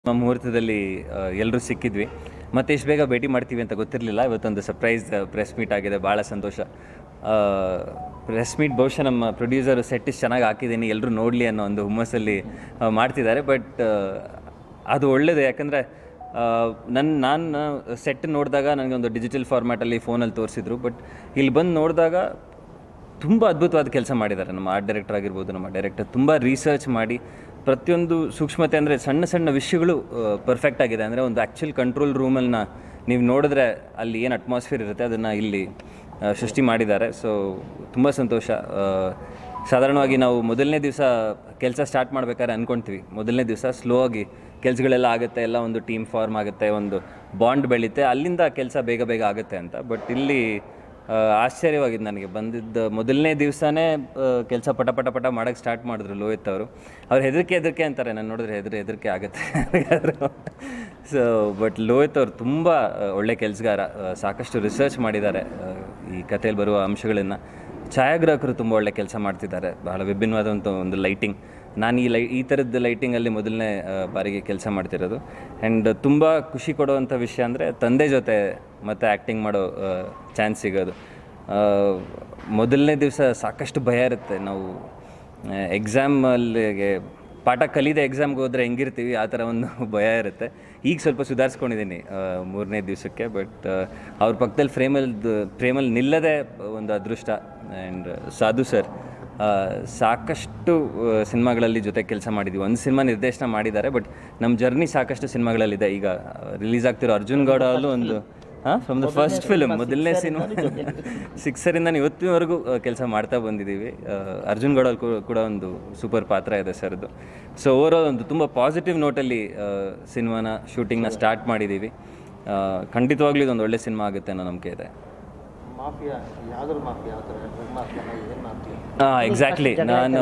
ನಮ್ಮ ಮುಹೂರ್ತದಲ್ಲಿ ಎಲ್ಲರೂ ಸಿಕ್ಕಿದ್ವಿ ಮತ್ತೆ ಇಷ್ಟು ಬೇಗ ಭೇಟಿ ಮಾಡ್ತೀವಿ ಅಂತ ಗೊತ್ತಿರಲಿಲ್ಲ ಇವತ್ತೊಂದು ಸರ್ಪ್ರೈಸ್ ಪ್ರೆಸ್ ಮೀಟ್ ಆಗಿದೆ ಭಾಳ ಸಂತೋಷ ಪ್ರೆಸ್ ಮೀಟ್ ಬಹುಶಃ ನಮ್ಮ ಪ್ರೊಡ್ಯೂಸರ್ ಸೆಟ್ ಇಷ್ಟು ಚೆನ್ನಾಗಿ ಹಾಕಿದ್ದೀನಿ ಎಲ್ಲರೂ ನೋಡಲಿ ಅನ್ನೋ ಒಂದು ಹುಮ್ಮಸ್ಸಲ್ಲಿ ಆ, ಮಾಡ್ತಿದ್ದಾರೆ ಬಟ್ ಅದು ಒಳ್ಳೆಯದು ಯಾಕಂದರೆ ನನ್ನ ನಾನು ಸೆಟ್ ನೋಡಿದಾಗ ನನಗೊಂದು ಡಿಜಿಟಲ್ ಫಾರ್ಮ್ಯಾಟಲ್ಲಿ ಫೋನಲ್ಲಿ ತೋರಿಸಿದ್ರು ಬಟ್ ಇಲ್ಲಿ ಬಂದು ನೋಡಿದಾಗ ತುಂಬ ಅದ್ಭುತವಾದ ಕೆಲಸ ಮಾಡಿದ್ದಾರೆ ನಮ್ಮ ಆರ್ಟ್ ಡೈರೆಕ್ಟರ್ ಆಗಿರ್ಬೋದು ನಮ್ಮ ಡೈರೆಕ್ಟರ್ ತುಂಬ ರಿಸರ್ಚ್ ಮಾಡಿ ಪ್ರತಿಯೊಂದು ಸೂಕ್ಷ್ಮತೆ ಅಂದರೆ ಸಣ್ಣ ಸಣ್ಣ ವಿಷಯಗಳು ಪರ್ಫೆಕ್ಟ್ ಆಗಿದೆ ಅಂದರೆ ಒಂದು ಆ್ಯಕ್ಚುಲ್ ಕಂಟ್ರೋಲ್ ರೂಮನ್ನ ನೀವು ನೋಡಿದ್ರೆ ಅಲ್ಲಿ ಏನು ಅಟ್ಮಾಸ್ಫಿಯರ್ ಇರುತ್ತೆ ಅದನ್ನು ಇಲ್ಲಿ ಆ, ಸೃಷ್ಟಿ ಮಾಡಿದ್ದಾರೆ ಸೊ ತುಂಬ ಸಂತೋಷ ಆ, ಸಾಧಾರಣವಾಗಿ ನಾವು ಮೊದಲನೇ ದಿವಸ ಕೆಲಸ ಸ್ಟಾರ್ಟ್ ಮಾಡ್ಬೇಕಾದ್ರೆ ಅಂದ್ಕೊಳ್ತೀವಿ ಮೊದಲನೇ ದಿವಸ ಸ್ಲೋ ಆಗಿ ಕೆಲಸಗಳೆಲ್ಲ ಆಗುತ್ತೆ ಎಲ್ಲ ಒಂದು ಟೀಮ್ ಫಾರ್ಮ್ ಆಗುತ್ತೆ ಒಂದು ಬಾಂಡ್ ಬೆಳೀತೆ ಅಲ್ಲಿಂದ ಕೆಲಸ ಬೇಗ ಬೇಗ ಆಗುತ್ತೆ ಅಂತ ಬಟ್ ಇಲ್ಲಿ ಆ, ಆಶ್ಚರ್ಯವಾಗಿದ್ದು ನನಗೆ ಬಂದಿದ್ದ ಮೊದಲನೇ ದಿವಸನೇ ಕೆಲಸ ಪಟ ಪಟ ಪಟ ಮಾಡೋಕ್ಕೆ ಸ್ಟಾರ್ಟ್ ಮಾಡಿದ್ರು ಲೋಹಿತ್ ಅವರು ಅವ್ರು ಹೆದರಿಕೆ ಹೆದರಿಕೆ ಅಂತಾರೆ ನಾನು ನೋಡಿದ್ರೆ ಹೆದರಿ ಹೆದರಿಕೆ ಆಗುತ್ತೆ ಸೊ ಬಟ್ ಲೋಹಿತ್ ಅವರು ತುಂಬ ಆ, ಒಳ್ಳೆ ಕೆಲಸಗಾರ ಸಾಕಷ್ಟು ರಿಸರ್ಚ್ ಮಾಡಿದ್ದಾರೆ ಆ, ಈ ಕಥೆಯಲ್ಲಿ ಬರುವ ಅಂಶಗಳನ್ನು ಛಾಯಾಗ್ರಾಹಕರು ತುಂಬ ಒಳ್ಳೆ ಕೆಲಸ ಮಾಡ್ತಿದ್ದಾರೆ ಬಹಳ ವಿಭಿನ್ನವಾದಂಥ ಒಂದು ಲೈಟಿಂಗ್ ನಾನು ಈ ಲೈ ಈ ಥರದ್ದು ಲೈಟಿಂಗಲ್ಲಿ ಮೊದಲನೇ ಆ, ಬಾರಿಗೆ ಕೆಲಸ ಮಾಡ್ತಿರೋದು ಆ್ಯಂಡ್ ತುಂಬ ಖುಷಿ ಕೊಡುವಂಥ ವಿಷಯ ಅಂದರೆ ತಂದೆ ಜೊತೆ ಮತ್ತು ಆ್ಯಕ್ಟಿಂಗ್ ಮಾಡೋ ಚಾನ್ಸ್ ಸಿಗೋದು ಆ, ಮೊದಲನೇ ದಿವಸ ಸಾಕಷ್ಟು ಭಯ ಇರುತ್ತೆ ನಾವು ಎಕ್ಸಾಮಲ್ಲಿಗೆ ಪಾಠ ಕಲಿದೆ ಎಕ್ಸಾಮ್ಗೆ ಹೋದರೆ ಹೆಂಗಿರ್ತೀವಿ ಆ ಥರ ಒಂದು ಭಯ ಇರುತ್ತೆ ಈಗ ಸ್ವಲ್ಪ ಸುಧಾರಿಸ್ಕೊಂಡಿದ್ದೀನಿ ಮೂರನೇ ದಿವಸಕ್ಕೆ ಬಟ್ ಅವ್ರ ಪಕ್ಕದಲ್ಲಿ ಫ್ರೇಮಲ್ಲಿ ಫ್ರೇಮಲ್ಲಿ ನಿಲ್ಲದೆ ಒಂದು ಅದೃಷ್ಟ ಆ್ಯಂಡ್ ಸಾಧು ಸರ್ ಆ, ಸಾಕಷ್ಟು ಸಿನಿಮಾಗಳಲ್ಲಿ ಜೊತೆ ಕೆಲಸ ಮಾಡಿದ್ವಿ ಒಂದು ಸಿನಿಮಾ ನಿರ್ದೇಶನ ಮಾಡಿದ್ದಾರೆ ಬಟ್ ನಮ್ಮ ಜರ್ನಿ ಸಾಕಷ್ಟು ಸಿನಿಮಾಗಳಲ್ಲಿದೆ ಈಗ ರಿಲೀಸ್ ಆಗ್ತಿರೋ ಅರ್ಜುನ್ ಗೌಡ ಅಲ್ಲೂ ಒಂದು ಹಾಂ ಫ್ರಮ್ ದ ಫಸ್ಟ್ ಫಿಲ್ಮ್ ಮೊದಲನೇ ಸಿನಿಮಾ ಸಿಕ್ಸರಿಂದ ಇವತ್ತಿನವರೆಗೂ ಕೆಲಸ ಮಾಡ್ತಾ ಬಂದಿದ್ದೀವಿ ಆ, ಅರ್ಜುನ್ ಗೌಡಲ್ಲಿ ಕೂ- ಕೂಡ ಒಂದು ಸೂಪರ್ ಪಾತ್ರ ಇದೆ ಸರ್ದು ಸೊ ಓವರಾಲ್ ಒಂದು ತುಂಬ ಪಾಸಿಟಿವ್ ನೋಟಲ್ಲಿ ಸಿನಿಮಾನ ಶೂಟಿಂಗ್ನ ಸ್ಟಾರ್ಟ್ ಮಾಡಿದ್ದೀವಿ ಆ, ಖಂಡಿತವಾಗ್ಲೂ ಇದೊಂದು ಒಳ್ಳೆ ಸಿನಿಮಾ ಆಗುತ್ತೆ ಅನ್ನೋ ನಂಬಿಕೆ ಇದೆ ಮಾಫಿಯಾ ಯಾವ್ದ್ರ ಮಾಫಿಯಾ ಯಾವ ಥರ ಡ್ರಗ್ ಮಾಫಿಯಾ ಏನು ಮಾಫಿಯಾ ಹಾಂ ಎಕ್ಸಾಕ್ಟ್ಲಿ ನಾನು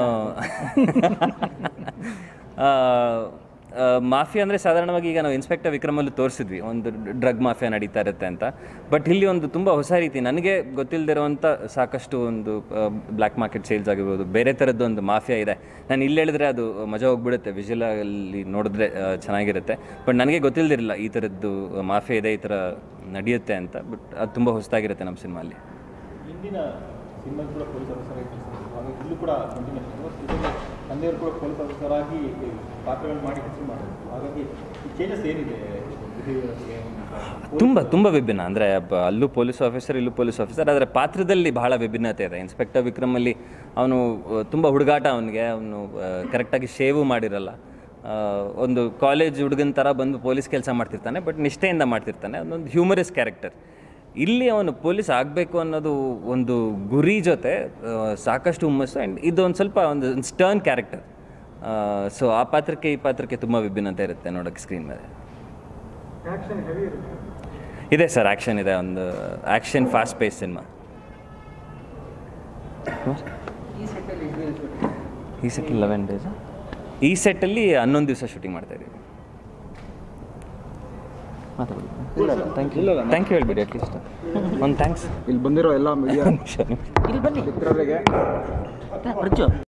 ಮಾಫಿಯಾ ಅಂದರೆ ಸಾಧಾರಣವಾಗಿ ಈಗ ನಾವು ಇನ್ಸ್ಪೆಕ್ಟರ್ ವಿಕ್ರಮಲ್ಲಿ ತೋರಿಸಿದ್ವಿ ಒಂದು ಡ್ರಗ್ ಮಾಫಿಯಾ ನಡೀತಾ ಇರುತ್ತೆ ಅಂತ ಬಟ್ ಇಲ್ಲಿ ಒಂದು ತುಂಬ ಹೊಸ ರೀತಿ ನನಗೆ ಗೊತ್ತಿಲ್ಲದಿರೋವಂಥ ಸಾಕಷ್ಟು ಒಂದು ಬ್ಲ್ಯಾಕ್ ಮಾರ್ಕೆಟ್ ಸೇಲ್ಸ್ ಆಗಿರ್ಬೋದು ಬೇರೆ ಥರದ್ದು ಒಂದು ಮಾಫಿಯಾ ಇದೆ ನಾನು ಇಲ್ಲಿ ಹೇಳಿದ್ರೆ ಅದು ಮಜಾ ಹೋಗ್ಬಿಡುತ್ತೆ ವಿಜುವಲಲ್ಲಿ ನೋಡಿದ್ರೆ ಆ, ಚೆನ್ನಾಗಿರುತ್ತೆ ಬಟ್ ನನಗೆ ಗೊತ್ತಿಲ್ಲದಿರಲಿಲ್ಲ ಈ ಥರದ್ದು ಮಾಫಿಯಾ ಇದೆ ಈ ಥರ ನಡೆಯುತ್ತೆ ಅಂತ ಬಟ್ ಅದು ತುಂಬ ಹೊಸದಾಗಿರುತ್ತೆ ನಮ್ಮ ಸಿನಿಮಾಲಿ ಹಿಂದಿನ ಸಿನಿಮಾ ಕೂಡ ಪೊಲೀಸ್ ಆಫೀಸರ್ ಆಗಿ ಕೆಲಸ ಮಾಡಿದ್ರು ಹಾಗಾಗಿ ಇಲ್ಲೂ ಕೂಡ ಕಂಟಿನ್ಯೂಸ್ ತಂದೆಯವರು ಕೂಡ ಪೊಲೀಸ್ ಆಫೀಸರ್ ಆಗಿ ಪಾತ್ರಗಳು ಮಾಡಿ ಹೆಸರು ಮಾಡಿದ್ರು ಹಾಗಾಗಿ ಈ ಚೇಂಜಸ್ ಏನಿದೆ ಬಿಹೇವಿಯರ್ಗೆ ತುಂಬ ತುಂಬ ವಿಭಿನ್ನ ಅಂದರೆ ಅಲ್ಲೂ ಪೊಲೀಸ್ ಆಫೀಸರ್ ಇಲ್ಲೂ ಪೊಲೀಸ್ ಆಫೀಸರ್ ಆದರೆ ಪಾತ್ರದಲ್ಲಿ ಬಹಳ ವಿಭಿನ್ನತೆ ಇದೆ ಇನ್ಸ್ಪೆಕ್ಟರ್ ವಿಕ್ರಮಲ್ಲಿ ಅವನು ತುಂಬ ಹುಡುಗಾಟ ಅವನಿಗೆ ಅವನು ಕರೆಕ್ಟಾಗಿ ಶೇವು ಮಾಡಿರಲ್ಲ ಆ, ಒಂದು ಕಾಲೇಜ್ ಹುಡುಗನ ಥರ ಬಂದು ಪೊಲೀಸ್ ಕೆಲಸ ಮಾಡ್ತಿರ್ತಾನೆ ಬಟ್ ನಿಷ್ಠೆಯಿಂದ ಮಾಡ್ತಿರ್ತಾನೆ ಅದೊಂದು ಹ್ಯೂಮರಸ್ ಕ್ಯಾರೆಕ್ಟರ್ ಇಲ್ಲಿ ಅವನು ಪೊಲೀಸ್ ಆಗಬೇಕು ಅನ್ನೋದು ಒಂದು ಗುರಿ ಜೊತೆ ಆ, ಸಾಕಷ್ಟು ಹುಮ್ಮಸ್ಸು ಆ್ಯಂಡ್ ಇದು ಒಂದು ಸ್ವಲ್ಪ ಒಂದು ಸ್ಟರ್ನ್ ಕ್ಯಾರೆಕ್ಟರ್ ಸೊ ಆ ಪಾತ್ರಕ್ಕೆ ಈ ಪಾತ್ರಕ್ಕೆ ತುಂಬ ವಿಭಿನ್ನತೆ ಇರುತ್ತೆ ನೋಡೋಕ್ಕೆ ಸ್ಕ್ರೀನ್ ಮೇಲೆ ಇದೆ ಸರ್ ಆ್ಯಕ್ಷನ್ ಇದೆ ಒಂದು ಆ್ಯಕ್ಷನ್ ಫಾಸ್ಟ್ ಪೇಸ್ ಸಿನಿಮಾ ಈ ಸೆಟ್ ಲೆವೆನ್ ಡೇಸ್ ಈ ಸೆಟ್ಟಲ್ಲಿ ಹನ್ನೊಂದು ದಿವಸ ಶೂಟಿಂಗ್ ಮಾಡ್ತಾ ಇದ್ದೀವಿ ಮಾತಾಡಿ ಥ್ಯಾಂಕ್ ಯು ಥ್ಯಾಂಕ್ ಯು ಹೇಳ್ಬಿಡಿ ಅಟ್ಲೀಸ್ಟ್ ಒಂದು ಥ್ಯಾಂಕ್ಸ್ ಇಲ್ಲಿ ಬಂದಿರೋ ಎಲ್ಲ ಮೀಡಿಯಾ ನಿಮಿಷ ನಿಮಿಷ ಮಿತ್ರರಿಗೆ